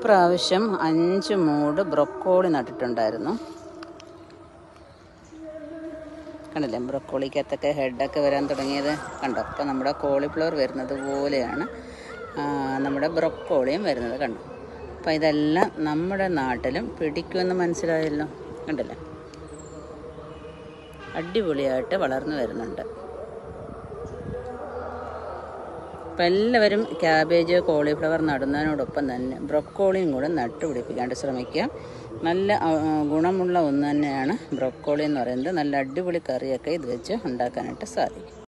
ഇപ്രാവശ്യം അഞ്ച് മൂട് ബ്രൊക്കോളി നട്ടിട്ടുണ്ടായിരുന്നു കണ്ടില്ലേ ബ്രൊക്കോളിക്കകത്തൊക്കെ ഹെഡൊക്കെ വരാൻ തുടങ്ങിയത് കണ്ടോ അപ്പോൾ നമ്മുടെ കോളിഫ്ലവർ വരുന്നത് പോലെയാണ് ആ, നമ്മുടെ ബ്രൊക്കോളിയും വരുന്നത് കണ്ടോ അപ്പോൾ ഇതെല്ലാം നമ്മുടെ നാട്ടിലും പിടിക്കുമെന്ന് മനസ്സിലായല്ലോ കണ്ടില്ലേ അടിപൊളിയായിട്ട് വളർന്നു വരുന്നുണ്ട് അപ്പം എല്ലാവരും ക്യാബേജ് കോളിഫ്ലവർ നടുന്നതിനോടൊപ്പം തന്നെ ബ്രൊക്കോളിയും കൂടെ നട്ടുപിടിപ്പിക്കാണ്ട് ശ്രമിക്കുക നല്ല ആ, ഗുണമുള്ള ഒന്ന് തന്നെയാണ് ബ്രൊക്കോളി എന്ന് പറയുന്നത് നല്ല അടിപൊളി കറിയൊക്കെ ഇത് വെച്ച് ഉണ്ടാക്കാനായിട്ട് സാധിക്കും